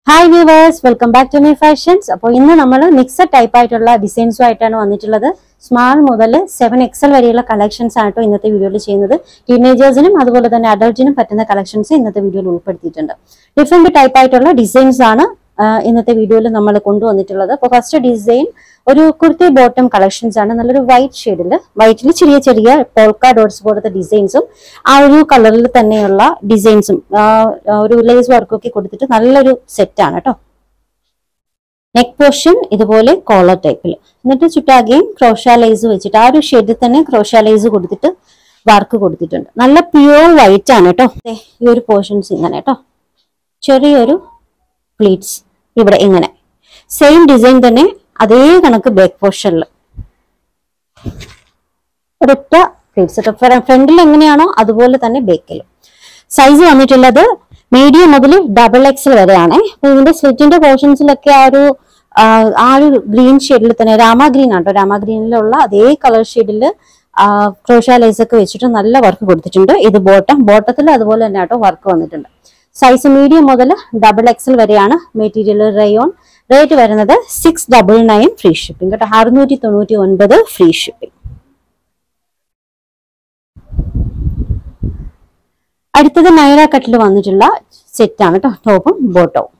hi viewers welcome back to my fashions അപ്പോൾ ഇന്ന് നമ്മൾ മിക്സഡ് ടൈപ്പ് ആയിട്ടുള്ള ഡിസൈൻസും ആയിട്ടാണ് വന്നിട്ടുള്ളത് സ്മാൾ മുതൽ സെവൻ എക്സൽ വരെയുള്ള കളക്ഷൻസ് ആണ് കേട്ടോ ഇന്നത്തെ വീഡിയോയിൽ ചെയ്യുന്നത് ടീനേജേഴ്സിനും അതുപോലെ തന്നെ അഡൾട്ടിനും പറ്റുന്ന കളക്ഷൻസ് ഇന്നത്തെ വീഡിയോയിൽ ഉൾപ്പെടുത്തിയിട്ടുണ്ട് ഡിഫറെന്റ് ടൈപ്പ് ആയിട്ടുള്ള ഡിസൈൻസ് ആണ് ആ, ഇന്നത്തെ വീഡിയോയിൽ നമ്മൾ കൊണ്ടുവന്നിട്ടുള്ളത് അപ്പോൾ ഫസ്റ്റ് ഡിസൈൻ ഒരു കുർത്തി ബോട്ടം കളക്ഷൻസ് ആണ് നല്ലൊരു വൈറ്റ് ഷെയ്ഡിൽ വൈറ്റിൽ ചെറിയ ചെറിയ പോൾക്ക ഡോട്ട്സ് പോലത്തെ ഡിസൈൻസും ആ ഒരു കളറിൽ തന്നെയുള്ള ഡിസൈൻസും ഒരു ലേസ് വർക്കൊക്കെ കൊടുത്തിട്ട് നല്ലൊരു സെറ്റ് ആണ് കേട്ടോ നെക്ക് പോർഷൻ ഇതുപോലെ കോളർ ടൈപ്പിൽ എന്നിട്ട് ചുറ്റാകെയും ക്രോഷ ലൈസ് വെച്ചിട്ട് ആ ഒരു ഷെയ്ഡിൽ തന്നെ ക്രോഷ ലൈസ് കൊടുത്തിട്ട് വർക്ക് കൊടുത്തിട്ടുണ്ട് നല്ല പ്യുവർ വൈറ്റ് ആണ് കേട്ടോ ദേ, ഈ ഒരു പോർഷൻസ് ഇങ്ങനെ കേട്ടോ ചെറിയൊരു പ്ലീറ്റ്സ് ഇവിടെ ഇങ്ങനെ സെയിം ഡിസൈൻ തന്നെ അതേ കണക്ക് ബാക്ക് പോർഷനിൽ ഒരൊറ്റ പ്ലീറ്റ്സ് കേട്ടോ ഫ്രണ്ടിൽ എങ്ങനെയാണോ അതുപോലെ തന്നെ ബാക്കിലും സൈസ് വന്നിട്ടുള്ളത് മീഡിയം മുതൽ ഡബിൾ എക്സൽ വരെയാണ് അപ്പൊ ഇതിന്റെ സ്ലിറ്റിന്റെ പോർഷൻസിലൊക്കെ ആ ഒരു ആ, ആ ഒരു ഗ്രീൻ ഷെയ്ഡിൽ തന്നെ രാമ ഗ്രീൻ ആട്ടോ രാമ ഗ്രീനിലുള്ള അതേ കളർ ഷെയ്ഡിൽ ക്രോഷാലൈസ് ഒക്കെ വെച്ചിട്ട് നല്ല വർക്ക് കൊടുത്തിട്ടുണ്ട് ഇത് ബോട്ടം ബോട്ടത്തിൽ അതുപോലെ തന്നെ ആട്ടോ വർക്ക് വന്നിട്ടുണ്ട് സൈസ് മീഡിയം മുതൽ ഡബിൾ എക്സൽ വരെയാണ് മെറ്റീരിയൽ റയോൺ റേറ്റ് വരുന്നത് six double nine free shipping കേട്ടോ അറുന്നൂറ്റി തൊണ്ണൂറ്റി ഒൻപത് ഫ്രീ ഷിപ്പിംഗ് അടുത്തത് നൈറ കട്ടിൽ വന്നിട്ടുള്ള സെറ്റ് ആണ് കേട്ടോ ടോപ്പും ബോട്ടവും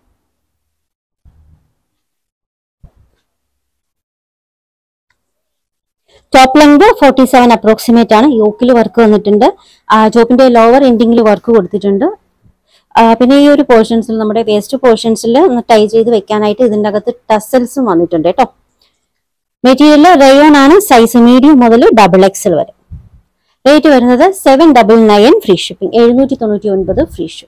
top length forty seven approximate ആണ് യോക്കിൽ വർക്ക് വന്നിട്ടുണ്ട് ടോപ്പിന്റെ ലോവർ എൻഡിങ്ങിൽ വർക്ക് കൊടുത്തിട്ടുണ്ട് ആ, പിന്നെ ഈ ഒരു പോർഷൻസിൽ നമ്മുടെ വേസ്റ്റ് പോർഷൻസിൽ ടൈ ചെയ്ത് വെക്കാനായിട്ട് ഇതിൻ്റെ അകത്ത് ടസൽസും വന്നിട്ടുണ്ട് കേട്ടോ മെറ്റീരിയൽ റയോൺ ആണ് സൈസ് മീഡിയം മുതൽ ഡബിൾ എക്സൽ വരെ റേറ്റ് വരുന്നത് seven double nine free shipping എഴുന്നൂറ്റി തൊണ്ണൂറ്റി ഒൻപത് ഫ്രീ ഷിപ്പിംഗ്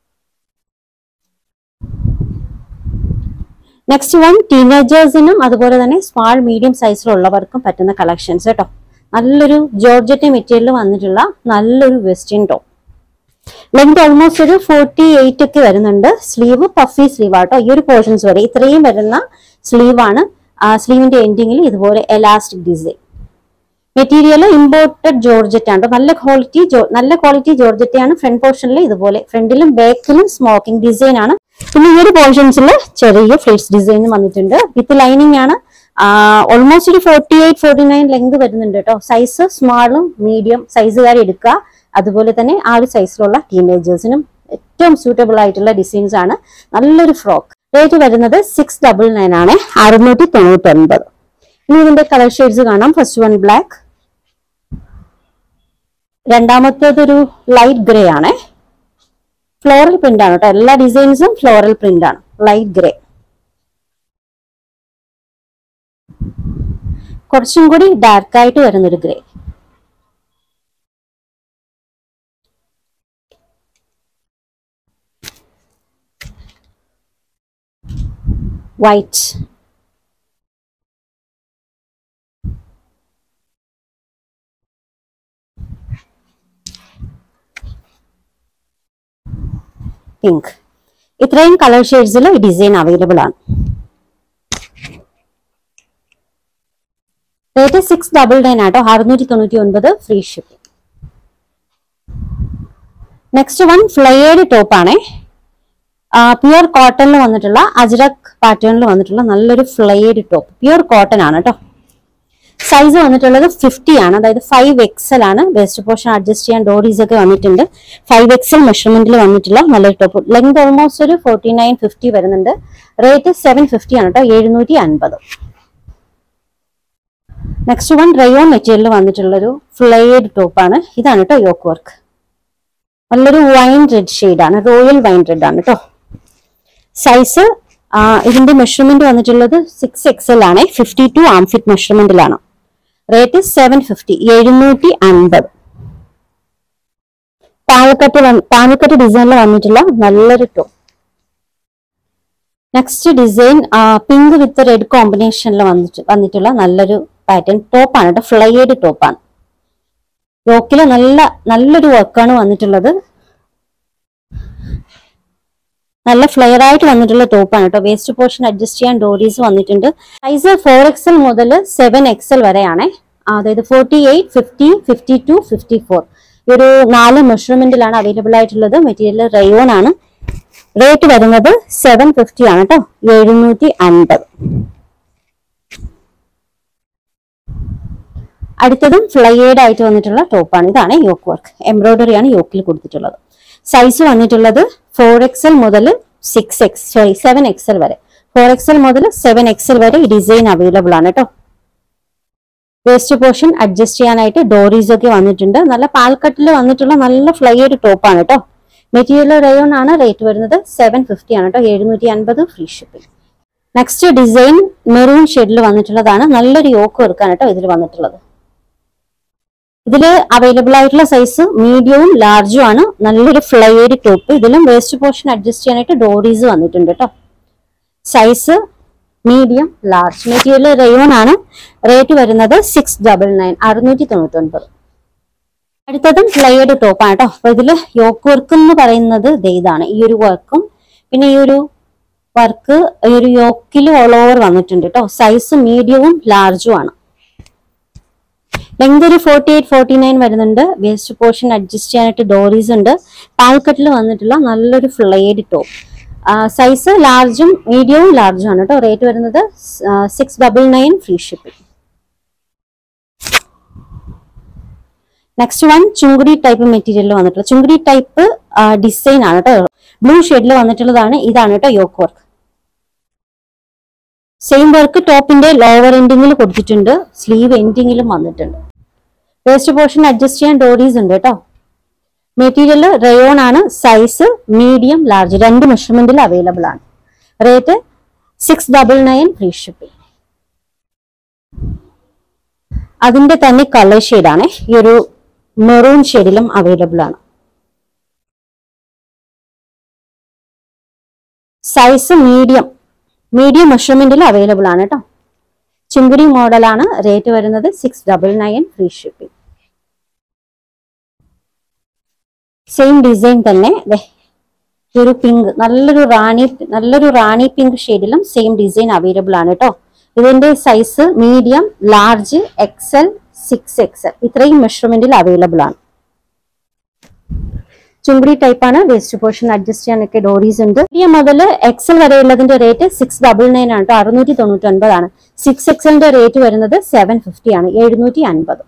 നെക്സ്റ്റ് വൺ ടീനേജേഴ്സിനും അതുപോലെ തന്നെ സ്മാൾ മീഡിയം സൈസിലുള്ളവർക്കും പറ്റുന്ന കളക്ഷൻസ് കേട്ടോ നല്ലൊരു ജോർജറ്റ് മെറ്റീരിയൽ വന്നിട്ടുള്ള നല്ലൊരു വെസ്റ്റേൺ ടോപ്പ് ലെങ്ത് ഓൾമോസ്റ്റ് ഒരു ഫോർട്ടി എയ്റ്റ് ഒക്കെ വരുന്നുണ്ട് സ്ലീവ് പഫി സ്ലീവ് ആട്ടോ ഈ ഒരു പോർഷൻസ് വരെ ഇത്രയും വരുന്ന സ്ലീവ് ആണ് സ്ലീവിന്റെ എൻഡിങ്ങിൽ ഇതുപോലെ elastic design material imported georgette ആണ് നല്ല ക്വാളിറ്റി നല്ല ക്വാളിറ്റി ജോർജറ്റ് ആണ് ഫ്രണ്ട് പോർഷനിൽ ഇതുപോലെ ഫ്രണ്ടിലും ബാക്കിലും സ്മോക്കിംഗ് ഡിസൈൻ ആണ് പിന്നെ ഈ ഒരു പോർഷൻസിൽ ചെറിയ ഫ്ലിറ്റ്സ് ഡിസൈൻ വന്നിട്ടുണ്ട് വിത്ത് ലൈനിങ് ആണ് ഓൾമോസ്റ്റ് ഒരു forty eight forty nine length വരുന്നുണ്ട് കേട്ടോ സൈസ് സ്മാളും മീഡിയം സൈസുകാർ എടുക്കുക അതുപോലെ തന്നെ ആ ഒരു സൈസിലുള്ള ടീനേജേഴ്സിനും ഏറ്റവും സൂട്ടബിൾ ആയിട്ടുള്ള ഡിസൈൻസ് ആണ് നല്ലൊരു ഫ്രോക്ക് റേറ്റ് വരുന്നത് സിക്സ് ഡബിൾ നയൻ ആണ് അറുന്നൂറ്റി തൊണ്ണൂറ്റി ഒൻപത് ഇനി ഇതിന്റെ കളർ ഷെയ്ഡ്സ് കാണാം ഫസ്റ്റ് വൺ ബ്ലാക്ക് രണ്ടാമത്തേത് ഒരു ലൈറ്റ് ഗ്രേ ആണ് ഫ്ലോറൽ പ്രിന്റ് ആണ് കേട്ടോ എല്ലാ ഡിസൈൻസും ഫ്ലോറൽ പ്രിന്റ് ആണ് ലൈറ്റ് ഗ്രേ കുറച്ചും കൂടി ഡാർക്ക് ആയിട്ട് വരുന്നൊരു ഗ്രേ വൈറ്റ് പിങ്ക് ഇത്രയും കളർ ഷെയ്ഡ്സിൽ ഡിസൈൻ അവൈലബിൾ ആണ് റേറ്റ് സിക്സ് ഡബിൾ നയൻ ആട്ടോ അറുന്നൂറ്റി തൊണ്ണൂറ്റി ഒൻപത് free shipping next one flared top ആണേ പ്യുർ കോട്ടണിൽ വന്നിട്ടുള്ള അജ്രക് പാറ്റേണിൽ വന്നിട്ടുള്ള നല്ലൊരു ഫ്ലയേഡ് ടോപ്പ് പ്യുർ കോട്ടൺ ആണ് കേട്ടോ സൈസ് വന്നിട്ടുള്ളത് ഫിഫ്റ്റി ആണ് അതായത് ഫൈവ് എക്സൽ ആണ് വെസ്റ്റ് പോർഷൻ അഡ്ജസ്റ്റ് ചെയ്യാൻ ഡോറീസ് ഒക്കെ വന്നിട്ടുണ്ട് ഫൈവ് എക്സൽ മെഷർമെന്റിൽ വന്നിട്ടുള്ള നല്ലൊരു ടോപ്പ് ലെങ്ത് ഓൾമോസ്റ്റ് ഒരു ഫോർട്ടി നയൻ ഫിഫ്റ്റി വരുന്നുണ്ട് റേറ്റ് സെവൻ ഫിഫ്റ്റി ആണ് കേട്ടോ എഴുന്നൂറ്റി അൻപത് നെക്സ്റ്റ് വൺ റയോൺ മെറ്റീരിയലിൽ വന്നിട്ടുള്ളൊരു ഫ്ലയേഡ് ടോപ്പാണ് ഇതാണ് കേട്ടോ യോക്ക് വർക്ക് നല്ലൊരു വൈൻ റെഡ് ആണ് റോയൽ വൈൻ റെഡ് ആണ് കേട്ടോ സൈസ് ഇതിന്റെ മെഷർമെന്റ് വന്നിട്ടുള്ളത് സിക്സ് എക്സൽ ആണ് ഫിഫ്റ്റി ടു ആംഫിറ്റ് മെഷർമെന്റിലാണ് റേറ്റ് സെവൻ ഫിഫ്റ്റി എഴുന്നൂറ്റി അൻപത് പാലക്കട്ട് വന്ന്- പാലക്കട്ട് ഡിസൈനിൽ വന്നിട്ടുള്ള നല്ലൊരു top next design pink with red കോമ്പിനേഷനിൽ വന്നിട്ട് വന്നിട്ടുള്ള നല്ലൊരു പാറ്റേൺ ടോപ്പാണ് കേട്ടോ ഫ്ലൈഡ് ടോപ്പാണ് യോക്കില് നല്ല നല്ലൊരു വർക്കാണ് വന്നിട്ടുള്ളത് നല്ല ഫ്ലെയർ ആയിട്ട് വന്നിട്ടുള്ള ടോപ്പാണ് കേട്ടോ വേസ്റ്റ് പോർഷൻ അഡ്ജസ്റ്റ് ചെയ്യാൻ ഡോറീസ് വന്നിട്ടുണ്ട് സൈസ് ഫോർ എക്സൽ മുതൽ സെവൻ എക്സൽ വരെയാണ് അതായത് forty eight fifty fifty two fifty four ഈ ഒരു നാല് മെഷർമെന്റിലാണ് അവൈലബിൾ ആയിട്ടുള്ളത് മെറ്റീരിയൽ റയോൺ ആണ് റേറ്റ് വരുന്നത് സെവൻ ഫിഫ്റ്റി ആണ് കേട്ടോ എഴുന്നൂറ്റി അൻപത് അടുത്തതും ഫ്ലയേഡ് ആയിട്ട് വന്നിട്ടുള്ള ടോപ്പാണ് ഇതാണ് യോക്ക് വർക്ക് എംബ്രോയിഡറി ആണ് യോക്കിൽ കൊടുത്തിട്ടുള്ളത് സൈസ് വന്നിട്ടുള്ളത് ഫോർ എക്സൽ മുതൽ six X sorry seven XL വരെ ഫോർ എക്സൽ മുതൽ സെവൻ എക്സൽ വരെ ഈ ഡിസൈൻ അവൈലബിൾ ആണ് കേട്ടോ വേസ്റ്റ് പോർഷൻ അഡ്ജസ്റ്റ് ചെയ്യാനായിട്ട് ഡോറീസ് ഒക്കെ വന്നിട്ടുണ്ട് നല്ല പാൽക്കട്ടിൽ വന്നിട്ടുള്ള നല്ല ഫ്ലയേഡ് ടോപ്പാണ് കേട്ടോ മെറ്റീരിയൽ റയോൺ ആണ് റേറ്റ് വരുന്നത് സെവൻ ഫിഫ്റ്റി ആണ് കേട്ടോ എഴുന്നൂറ്റി അൻപത് free shipping next design maroon ഷെയ്ഡിൽ വന്നിട്ടുള്ളതാണ് നല്ലൊരു യോക്ക് വർക്കാണ് കേട്ടോ ഇതിൽ വന്നിട്ടുള്ളത് ഇതിൽ അവൈലബിൾ ആയിട്ടുള്ള സൈസ് മീഡിയവും ലാർജും ആണ് നല്ലൊരു ഫ്ലയേഡ് ടോപ്പ് ഇതിലും വേസ്റ്റ് പോർഷൻ അഡ്ജസ്റ്റ് ചെയ്യാനായിട്ട് ഡോറീസ് വന്നിട്ടുണ്ട് കേട്ടോ size medium large material rayon ആണ് റേറ്റ് വരുന്നത് സിക്സ് ഡബിൾ നയൻ അറുന്നൂറ്റി തൊണ്ണൂറ്റി ഒൻപത് അടുത്തതും ഫ്ലയേഡ് ടോപ്പാണ് കേട്ടോ അപ്പൊ ഇതില് യോക്ക് വർക്ക് എന്ന് പറയുന്നത് ദേ ഇതാണ് ഈ ഒരു വർക്കും പിന്നെ ഈ ഒരു വർക്ക് ഈ ഒരു യോക്കിൽ ഓൾ ഓവർ വന്നിട്ടുണ്ട് കേട്ടോ സൈസ് മീഡിയവും ലാർജും ആണ് ലെങ്ത് ഒരു ഫോർട്ടി എയ്റ്റ് ഫോർട്ടി നയൻ വരുന്നുണ്ട് വേസ്റ്റ് പോർഷൻ അഡ്ജസ്റ്റ് ചെയ്യാനായിട്ട് ഡോറീസ് ഉണ്ട് പാൽക്കട്ടിൽ വന്നിട്ടുള്ള നല്ലൊരു ഫ്ലയേഡ് ടോപ്പ് സൈസ് ലാർജും മീഡിയവും ലാർജും ആണ് കേട്ടോ റേറ്റ് വരുന്നത് six double nine free shipping next one chungudi type മെറ്റീരിയലിൽ വന്നിട്ടുള്ള ചുങ്കുടി ടൈപ്പ് ഡിസൈൻ ആണ് കേട്ടോ ബ്ലൂ ഷെയ്ഡിൽ വന്നിട്ടുള്ളതാണ് ഇതാണ് കേട്ടോ യോക്ക് വർക്ക് സെയിം വർക്ക് ടോപ്പിന്റെ ലോവർ എൻഡിങ്ങിൽ കൊടുത്തിട്ടുണ്ട് സ്ലീവ് എൻഡിങ്ങിലും വന്നിട്ടുണ്ട് വേസ്റ്റ് പോർഷൻ അഡ്ജസ്റ്റ് ചെയ്യാൻ ഡോറീസ് ഉണ്ട് കേട്ടോ മെറ്റീരിയൽ റയോൺ ആണ് സൈസ് മീഡിയം ലാർജ് രണ്ട് മെഷർമെന്റിൽ അവൈലബിൾ ആണ് rate six double nine free shipping അതിന്റെ തന്നെ കളർ ഷെയ്ഡാണ് ഈ ഒരു മെറൂൺ ഷെയ്ഡിലും അവൈലബിൾ ആണ് സൈസ് മീഡിയം മീഡിയം മെഷർമെന്റിൽ അവൈലബിൾ ആണ് കേട്ടോ ചുങ്കുടി മോഡലാണ് റേറ്റ് വരുന്നത് six double nine free shipping same design തന്നെ ദേ, ഈ ഒരു പിങ്ക് നല്ലൊരു റാണി നല്ലൊരു റാണി പിങ്ക് ഷെയ്ഡിലും സെയിം ഡിസൈൻ അവൈലബിൾ ആണ് കേട്ടോ ഇതിന്റെ size medium large XL six Excel ഇത്രയും മെഷർമെന്റിൽ അവൈലബിൾ ആണ് ചുങ്കുടി ടൈപ്പ് ആണ് വേസ്റ്റ് പോർഷൻ അഡ്ജസ്റ്റ് ചെയ്യാനൊക്കെ ഡോറീസ് ഉണ്ട് മീഡിയം മുതൽ എക്സൽ വരെയുള്ളതിന്റെ റേറ്റ് സിക്സ് ഡബിൾ നയൻ ആണ് കേട്ടോ അറുന്നൂറ്റി തൊണ്ണൂറ്റി ഒൻപതാണ് സിക്സ് എക്സലിന്റെ റേറ്റ് വരുന്നത് സെവൻ ഫിഫ്റ്റി ആണ് എഴുന്നൂറ്റി അൻപത്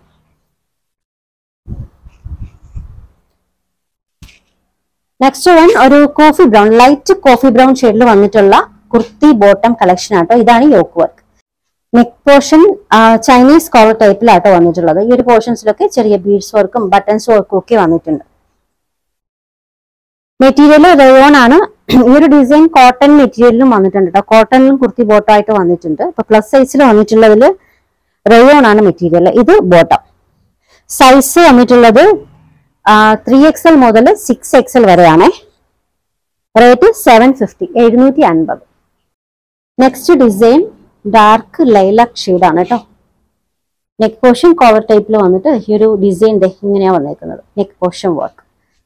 നെക്സ്റ്റ് വൺ ഒരു coffee brown light coffee brown ഷെയ്ഡിൽ വന്നിട്ടുള്ള കുർത്തി ബോട്ടം കളക്ഷൻ ആട്ടോ ഇതാണ് yoke work neck portion Chinese collar ടൈപ്പിലാട്ടോ വന്നിട്ടുള്ളത് ഈ ഒരു പോർഷൻസിലൊക്കെ ചെറിയ ബീഡ്സ് വർക്കും ബട്ടൺസ് വർക്കും ഒക്കെ വന്നിട്ടുണ്ട് മെറ്റീരിയൽ റയോൺ ആണ് ഈ ഒരു ഡിസൈൻ കോട്ടൺ മെറ്റീരിയലിലും വന്നിട്ടുണ്ട് കേട്ടോ കോട്ടണിലും കുർത്തി ബോട്ടം ആയിട്ട് വന്നിട്ടുണ്ട് ഇപ്പൊ പ്ലസ് സൈസിൽ വന്നിട്ടുള്ളതിൽ റയോൺ ആണ് മെറ്റീരിയൽ ഇത് ബോട്ടം സൈസ് വന്നിട്ടുള്ളത് ത്രീ എക്സൽ മുതൽ സിക്സ് എക്സൽ വരെയാണ് റേറ്റ് സെവൻ ഫിഫ്റ്റി എഴുന്നൂറ്റി അൻപത് നെക്സ്റ്റ് ഡിസൈൻ ഡാർക്ക് ലൈലാക്ക് ഷെയ്ഡാണ് കേട്ടോ നെക്ക് പോർഷൻ കോവർ ടൈപ്പിൽ വന്നിട്ട് ഈ ഒരു ഡിസൈൻ ഇങ്ങനെയാ വന്നേക്കുന്നത് neck portion work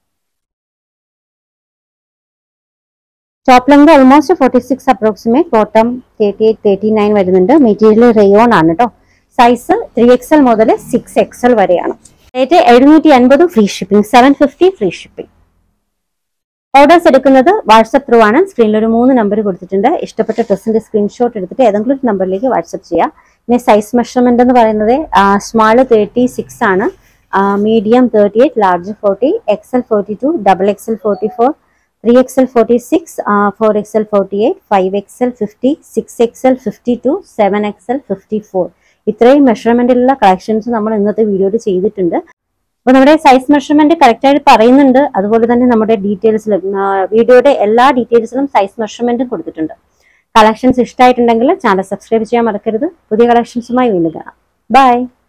top length almost forty six approximate bottom thirty eight thirty nine വരുന്നുണ്ട് മെറ്റീരിയൽ റയോൺ ആണ് കേട്ടോ സൈസ് ത്രീ എക്സൽ മുതൽ സിക്സ് എക്സൽ വരെയാണ് റേറ്റ് എഴുന്നൂറ്റി അൻപത് free shipping seven fifty free shipping orders എടുക്കുന്നത് വാട്സപ്പ് ത്രൂ ആണ് സ്ക്രീനിൽ ഒരു മൂന്ന് നമ്പർ കൊടുത്തിട്ടുണ്ട് ഇഷ്ടപ്പെട്ട ഡ്രസ്സിന്റെ സ്ക്രീൻഷോട്ട് എടുത്തിട്ട് ഏതെങ്കിലും ഒരു നമ്പറിലേക്ക് വാട്സപ്പ് ചെയ്യാം പിന്നെ സൈസ് മെഷർമെന്റ് എന്ന് പറയുന്നത് സ്മാള് തേർട്ടി സിക്സ് ആണ് medium thirty eight large forty XL forty two double XL forty four three XL forty six four XL forty eight five XL fifty six XL fifty two seven XL fifty four ഇത്രയും മെഷർമെന്റിലുള്ള collections നമ്മൾ ഇന്നത്തെ വീഡിയോയിൽ ചെയ്തിട്ടുണ്ട് അപ്പൊ നമ്മുടെ size measurement correct ആയിട്ട് പറയുന്നുണ്ട് അതുപോലെ തന്നെ നമ്മുടെ ഡീറ്റെയിൽസിലും വീഡിയോയുടെ എല്ലാ ഡീറ്റെയിൽസിലും സൈസ് മെഷർമെന്റും കൊടുത്തിട്ടുണ്ട് കളക്ഷൻസ് ഇഷ്ടമായിട്ടുണ്ടെങ്കിൽ ചാനൽ സബ്സ്ക്രൈബ് ചെയ്യാൻ മറക്കരുത് പുതിയ കളക്ഷൻസുമായി വീണ്ടും കാണാം ബൈ